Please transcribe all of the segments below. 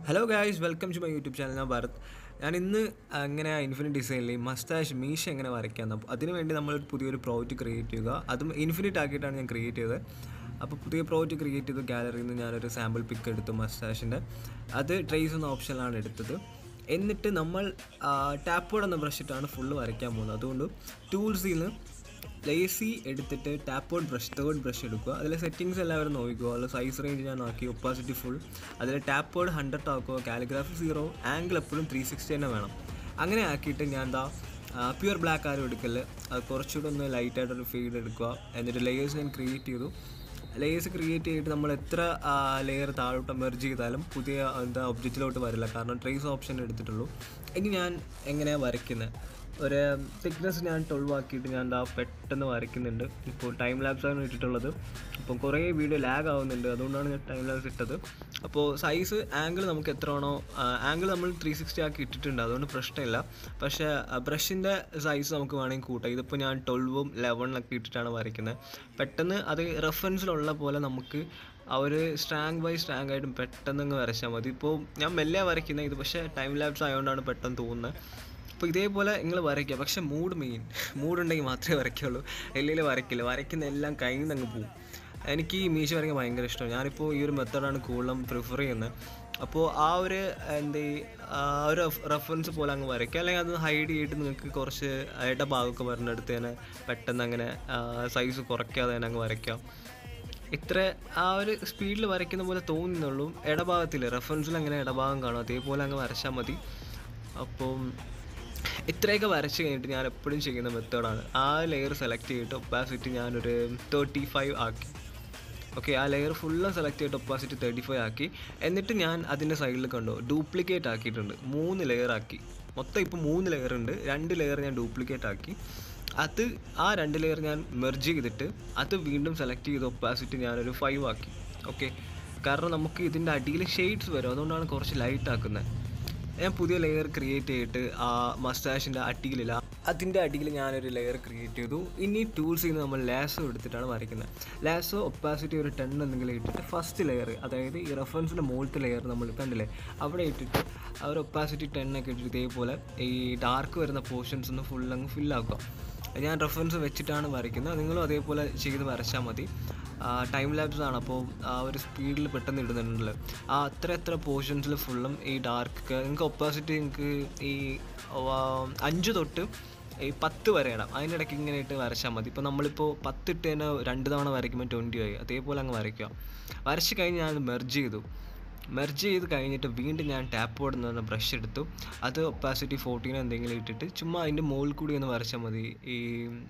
hello guys welcome to my YouTube channel ഞാൻ ഭരത് ഞാൻ ഇന്ന് അങ്ങനെ ഇൻഫിനിറ്റ് ഡിസൈനിൽ മസ്റ്റാഷ് മീശ എങ്ങനെ വരയ്ക്കാം അപ്പോൾ അതിന് വേണ്ടി നമ്മൾ പുതിയൊരു പ്രോജക്റ്റ് ക്രിയേറ്റ് ചെയ്യുക അതും ഇൻഫിനിറ്റ് ആക്കിയിട്ടാണ് ഞാൻ ക്രിയേറ്റ് ചെയ്തത് അപ്പോൾ പുതിയ പ്രോജക്റ്റ് ക്രിയേറ്റ് ചെയ്ത് ഗാലറിയിൽ നിന്ന് ഞാനൊരു സാമ്പിൾ പിക്ക് എടുത്തു മസ്റ്റാഷിൻ്റെ അത് ട്രേസ് എന്ന ഓപ്ഷനിലാണ് എടുത്തത് എന്നിട്ട് നമ്മൾ ടാപ്പോഡ് എന്ന ബ്രഷ് ഇട്ടാണ് ഫുള്ള് വരയ്ക്കാൻ പോകുന്നത് അതുകൊണ്ട് ടൂൾസിൽ നിന്ന് ലേസി എടുത്തിട്ട് ടാപ്പോഡ് ബ്രഷ് തേർഡ് ബ്രഷ് എടുക്കുക അതിലെ സെറ്റിങ്സ് എല്ലാവരും നോക്കുക അതിൽ സൈസ് റേഞ്ച് ഞാൻ ആക്കി ഒപ്പാസിറ്റി ഫുൾ അതിൽ ടാപ്പോഡ് ഹൺഡ്രഡ് ആക്കുക കാലിഗ്രാഫി സീറോ ആംഗിൾ എപ്പോഴും ത്രീ സിക്സ്റ്റി തന്നെ വേണം അങ്ങനെ ആക്കിയിട്ട് ഞാൻ എന്താ പ്യുവർ ബ്ലാക്ക് ആരും എടുക്കല് അത് കുറച്ചുകൂടെ ഒന്ന് ലൈറ്റായിട്ടൊരു ഫീഡ് എടുക്കുക എന്നിട്ട് ലെയേഴ്സ് ഞാൻ ക്രിയേറ്റ് ചെയ്തു ലെയേഴ്സ് ക്രിയേറ്റ് ചെയ്തിട്ട് നമ്മൾ എത്ര ലെയർ താഴോട്ട് മെർജ് ചെയ്താലും പുതിയ എന്താ ഒബ്ജക്റ്റിലോട്ട് വരില്ല കാരണം ട്രേസ് ഓപ്ഷൻ എടുത്തിട്ടുള്ളൂ ഇനി ഞാൻ എങ്ങനെയാണ് വരയ്ക്കുന്നത് ഒരു തിക്നെസ് ഞാൻ ട്വൽവ് ആക്കിയിട്ട് ഞാൻ എന്താ പെട്ടെന്ന് വരയ്ക്കുന്നുണ്ട് ഇപ്പോൾ ടൈം ലാബ്സാണ് ഇട്ടിട്ടുള്ളത് അപ്പം കുറേ വീഡിയോ ലാഗ് ആവുന്നുണ്ട് അതുകൊണ്ടാണ് ഞാൻ ടൈം ലാബ്സ് ഇട്ടത് അപ്പോൾ സൈസ് ആംഗിൾ നമുക്ക് എത്ര ആണോ ആംഗിൾ നമ്മൾ ത്രീ സിക്സ്റ്റി ആക്കി ഇട്ടിട്ടുണ്ട് അതുകൊണ്ട് പ്രശ്നമില്ല പക്ഷേ ബ്രഷിൻ്റെ സൈസ് നമുക്ക് വേണമെങ്കിൽ കൂട്ടാം ഇതിപ്പോൾ ഞാൻ ട്വൽവും ലെവനിലൊക്കെ ഇട്ടിട്ടാണ് വരയ്ക്കുന്നത് പെട്ടെന്ന് അത് റെഫറൻസിലുള്ള പോലെ നമുക്ക് ആ ഒരു സ്ട്രാങ് ബൈ സ്ട്രാങ് ആയിട്ടും പെട്ടെന്ന് അങ്ങ് വരച്ചാൽ മതി ഇപ്പോൾ ഞാൻ മെല്ലെ വരയ്ക്കുന്നത് ഇത് പക്ഷേ ടൈം ലാബ്സ് ആയതുകൊണ്ടാണ് പെട്ടെന്ന് തോന്നുന്നത് അപ്പോൾ ഇതേപോലെ നിങ്ങൾ വരയ്ക്കുക പക്ഷേ മൂഡ് മെയിൻ മൂഡ് ഉണ്ടെങ്കിൽ മാത്രമേ വരയ്ക്കുള്ളൂ അല്ലെങ്കിൽ വരയ്ക്കില്ല വരയ്ക്കുന്ന എല്ലാം കയ്യിൽ നിന്ന് അങ്ങ് പോകും എനിക്ക് ഈ മീശ വരയ്ക്കാൻ ഭയങ്കര ഇഷ്ടമാണ് ഞാനിപ്പോൾ ഈ ഒരു മെത്തഡാണ് കൂടുതലും പ്രിഫർ ചെയ്യുന്നത് അപ്പോൾ ആ ഒരു എന്താ ആ ഒരു റെഫറൻസ് പോലെ അങ്ങ് വരയ്ക്കുക അല്ലെങ്കിൽ അത് ഹൈഡ് ചെയ്തിട്ട് നിങ്ങൾക്ക് കുറച്ച് ഇട ഭാഗമൊക്കെ വരണെടുത്ത് തന്നെ പെട്ടെന്ന് അങ്ങനെ സൈസ് കുറയ്ക്കാതെ തന്നെ അങ്ങ് വരയ്ക്കാം ഇത്ര ആ ഒരു സ്പീഡിൽ വരയ്ക്കുന്ന പോലെ തോന്നുന്നുള്ളൂ ഇടഭാഗത്തിൽ റെഫറൻസിൽ അങ്ങനെ ഇടഭാഗം കാണും അതേപോലെ അങ്ങ് വരച്ചാൽ മതി അപ്പം ഇത്രയൊക്കെ വരച്ച് കഴിഞ്ഞിട്ട് ഞാൻ എപ്പോഴും ചെയ്യുന്ന മെത്തേഡാണ് ആ ലെയർ സെലക്ട് ചെയ്തിട്ട് ഒപ്പാസിറ്റി ഞാനൊരു തേർട്ടി ഫൈവ് ആക്കി ഓക്കെ ആ ലെയർ ഫുള്ളും സെലക്ട് ചെയ്തിട്ട് ഒപ്പാസിറ്റി തേർട്ടി ഫൈവ് ആക്കി എന്നിട്ട് ഞാൻ അതിൻ്റെ സൈഡിൽ കണ്ടോ ഡ്യൂപ്ലിക്കേറ്റ് ആക്കിയിട്ടുണ്ട് മൂന്ന് ലെയർ ആക്കി മൊത്തം ഇപ്പോൾ മൂന്ന് ലെയർ ഉണ്ട് രണ്ട് ലെയർ ഞാൻ ഡ്യൂപ്ലിക്കേറ്റ് ആക്കി അത് ആ രണ്ട് ലെയർ ഞാൻ മെർജ് ചെയ്തിട്ട് അത് വീണ്ടും സെലക്ട് ചെയ്ത് ഒപ്പാസിറ്റി ഞാനൊരു ഫൈവ് ആക്കി ഓക്കെ കാരണം നമുക്ക് ഇതിൻ്റെ അടിയിൽ ഷെയ്ഡ്സ് വരും അതുകൊണ്ടാണ് കുറച്ച് ലൈറ്റ് ആക്കുന്നത് ഞാൻ പുതിയ ലെയർ ക്രിയേറ്റ് ചെയ്തിട്ട് ആ മസ്റ്റാഷിൻ്റെ അടിയിലില്ല അതിൻ്റെ അടിയിൽ ഞാനൊരു ലെയർ ക്രിയേറ്റ് ചെയ്തു ഇനി ടൂൾസിൽ നിന്ന് നമ്മൾ ലാസോ എടുത്തിട്ടാണ് വരയ്ക്കുന്നത് ലാസോ ഒപ്പാസിറ്റി ഒരു ടെൻ എന്തെങ്കിലും ഇട്ടിട്ട് ഫസ്റ്റ് ലെയർ അതായത് ഈ റെഫറൻസിൻ്റെ മുകളിലത്തെ ലെയർ നമ്മൾ കണ്ടില്ലേ അവിടെ ഇട്ടിട്ട് ആ ഒരു ഒപ്പാസിറ്റി ടെൻ ഒക്കെ ഇട്ടിട്ട് ഇതേപോലെ ഈ ഡാർക്ക് വരുന്ന പോർഷൻസ് ഒന്ന് ഫുൾ അങ്ങ് ഫില്ലാക്കുക ഞാൻ റെഫറൻസ് വെച്ചിട്ടാണ് വരയ്ക്കുന്നത് നിങ്ങളും അതേപോലെ ചെയ്ത് വരച്ചാൽ മതി ടൈം ലാബ്സ് ആണ് അപ്പോൾ ആ ഒരു സ്പീഡിൽ പെട്ടെന്ന് ഇടുന്നുണ്ടല്ലോ ആ അത്ര എത്ര പോർഷൻസിൽ ഫുള്ളും ഈ ഡാർക്ക് നിങ്ങൾക്ക് ഒപ്പോസിറ്റ് നിങ്ങൾക്ക് ഈ അഞ്ച് തൊട്ട് ഈ പത്ത് വരെ ഇടാം അതിൻ്റെ ഇടയ്ക്ക് ഇങ്ങനെ ഇട്ട് വരച്ചാൽ മതി ഇപ്പോൾ നമ്മളിപ്പോൾ പത്തിട്ട് തന്നെ രണ്ട് തവണ വരയ്ക്കുമ്പോൾ ട്വൻറ്റി ആയി അതേപോലെ അങ്ങ് വരയ്ക്കുക വരച്ച് കഴിഞ്ഞ് ഞാൻ മെർജ് ചെയ്തു മെർജ് ചെയ്ത് കഴിഞ്ഞിട്ട് വീണ്ടും ഞാൻ ടാപ്പ് ബോർഡ് എന്ന് പറഞ്ഞ ബ്രഷ് എടുത്തു അത് ഒപ്പാസിറ്റി ഫോർട്ടീൻ എന്തെങ്കിലും ഇട്ടിട്ട് ചുമ്മാ അതിൻ്റെ മുകളിൽ കൂടി ഒന്ന് വരച്ചാൽ മതി ഈ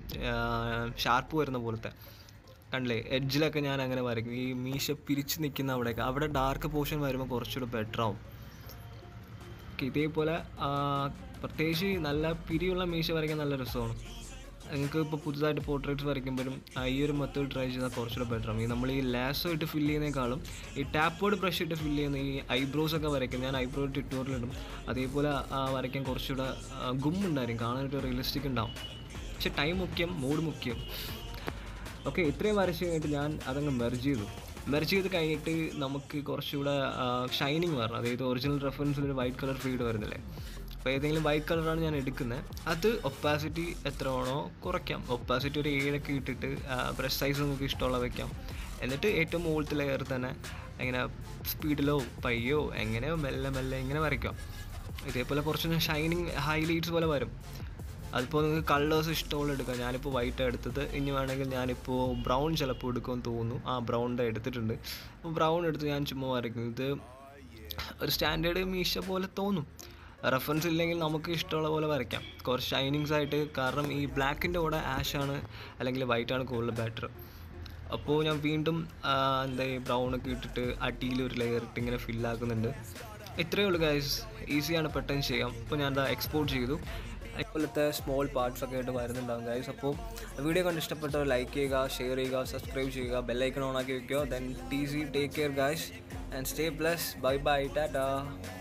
ഷാർപ്പ് വരുന്ന പോലത്തെ കണ്ടില്ലേ എഡ്ജിലൊക്കെ ഞാൻ അങ്ങനെ വരയ്ക്കും ഈ മീശ പിരിച്ച് നിൽക്കുന്ന അവിടെയൊക്കെ അവിടെ ഡാർക്ക് പോർഷൻ വരുമ്പോൾ കുറച്ചുകൂടി ബെറ്റർ ആവും ഇതേപോലെ പ്രത്യേകിച്ച് നല്ല പിരിയുള്ള മീശ വരയ്ക്കാൻ നല്ല രസമാണ് നിങ്ങൾക്ക് ഇപ്പോൾ പുതുതായിട്ട് പോർട്രേറ്റ്സ് വരയ്ക്കുമ്പോഴും ഈ ഒരു മെത്തേഡ് ട്രൈ ചെയ്താൽ കുറച്ചുകൂടെ ബെറ്റർ ആണ് ഈ നമ്മൾ ഈ ലാസോ ഇട്ട് ഫില്ല് ചെയ്യുന്നതിനേക്കാളും ഈ ടാപ്പോഡ് ബ്രഷ് ഇട്ട് ഫില്ല് ചെയ്യുന്ന ഈ ഐബ്രോസ് ഒക്കെ വരയ്ക്കും ഞാൻ ഐബ്രോ ട്യൂട്ടോറിയലിടും അതേപോലെ വരയ്ക്കാൻ കുറച്ചുകൂടെ ഗുമ്മുണ്ടായിരിക്കും കാണാനൊരു റിയലിസ്റ്റിക് ഉണ്ടാവും പക്ഷെ ടൈം മുഖ്യം മൂഡ് മുഖ്യം ഓക്കെ ഇത്രയും വരച്ച് കഴിഞ്ഞിട്ട് ഞാൻ അതങ്ങ് മെർജ് ചെയ്തു മെർജ് ചെയ്ത് കഴിഞ്ഞിട്ട് നമുക്ക് കുറച്ചുകൂടെ ഷൈനിങ് വരണം അതായത് ഒറിജിനൽ റെഫറൻസിൽ ഒരു വൈറ്റ് കളർ ഫീഡ് വരുന്നില്ലേ അപ്പോൾ ഏതെങ്കിലും വൈറ്റ് കളറാണ് ഞാൻ എടുക്കുന്നത് അത് ഒപ്പാസിറ്റി എത്ര ആണോ കുറയ്ക്കാം ഒപ്പാസിറ്റി ഒരു ഏഴൊക്കെ ഇട്ടിട്ട് ബ്രഷ് സൈസ് നമുക്ക് ഇഷ്ടമുള്ള വെക്കാം എന്നിട്ട് ഏറ്റവും മുകളിലത്തെ ലെയർ തന്നെ ഇങ്ങനെ സ്പീഡിലോ പയ്യോ എങ്ങനെയോ മെല്ലെ മെല്ലെ ഇങ്ങനെ വരയ്ക്കാം ഇതേപോലെ കുറച്ച് ഷൈനിങ് ഹൈലൈറ്റ്സ് പോലെ വരും അതിപ്പോൾ നിങ്ങൾക്ക് കളേഴ്സ് ഇഷ്ടമുള്ള എടുക്കാം ഞാനിപ്പോൾ വൈറ്റ് എടുത്തത് ഇനി വേണമെങ്കിൽ ഞാനിപ്പോൾ ബ്രൗൺ ചിലപ്പോൾ എടുക്കുമെന്ന് തോന്നുന്നു ആ ബ്രൗണിൻ്റെ എടുത്തിട്ടുണ്ട് അപ്പോൾ ബ്രൗൺ എടുത്ത് ഞാൻ ചുമ്മാ വരയ്ക്കും ഇത് ഒരു സ്റ്റാൻഡേർഡ് മീശ പോലെ തോന്നും റെഫറൻസ് ഇല്ലെങ്കിൽ നമുക്ക് ഇഷ്ടമുള്ള പോലെ വരയ്ക്കാം കുറച്ച് ഷൈനിങ്സ് ആയിട്ട് കാരണം ഈ ബ്ലാക്കിൻ്റെ കൂടെ ആഷാണ് അല്ലെങ്കിൽ വൈറ്റ് ആണ് കൂടുതൽ ബെറ്റർ അപ്പോൾ ഞാൻ വീണ്ടും എന്താ ഈ ബ്രൗണൊക്കെ ഇട്ടിട്ട് അടിയിൽ ഒരു ലെയർ ഇട്ട് ഇങ്ങനെ ഫില്ലാക്കുന്നുണ്ട് ഇത്രയേ ഉള്ളൂ ഗൈസ് ഈസിയാണ് പെട്ടെന്ന് ചെയ്യാം ഇപ്പോൾ ഞാൻ എന്താ എക്സ്പോർട്ട് ചെയ്തു അതുപോലത്തെ സ്മോൾ പാർട്സ് ഒക്കെ ആയിട്ട് വരുന്നുണ്ടാകും ഗൈസ് അപ്പോൾ വീഡിയോ കണ്ട് ഇഷ്ടപ്പെട്ടവർ ലൈക്ക് ചെയ്യുക ഷെയർ ചെയ്യുക സബ്സ്ക്രൈബ് ചെയ്യുക ബെല്ലൈക്കൺ ഓൺ ആക്കി വെക്കുക then T C take care guys and stay plus bye bye Tata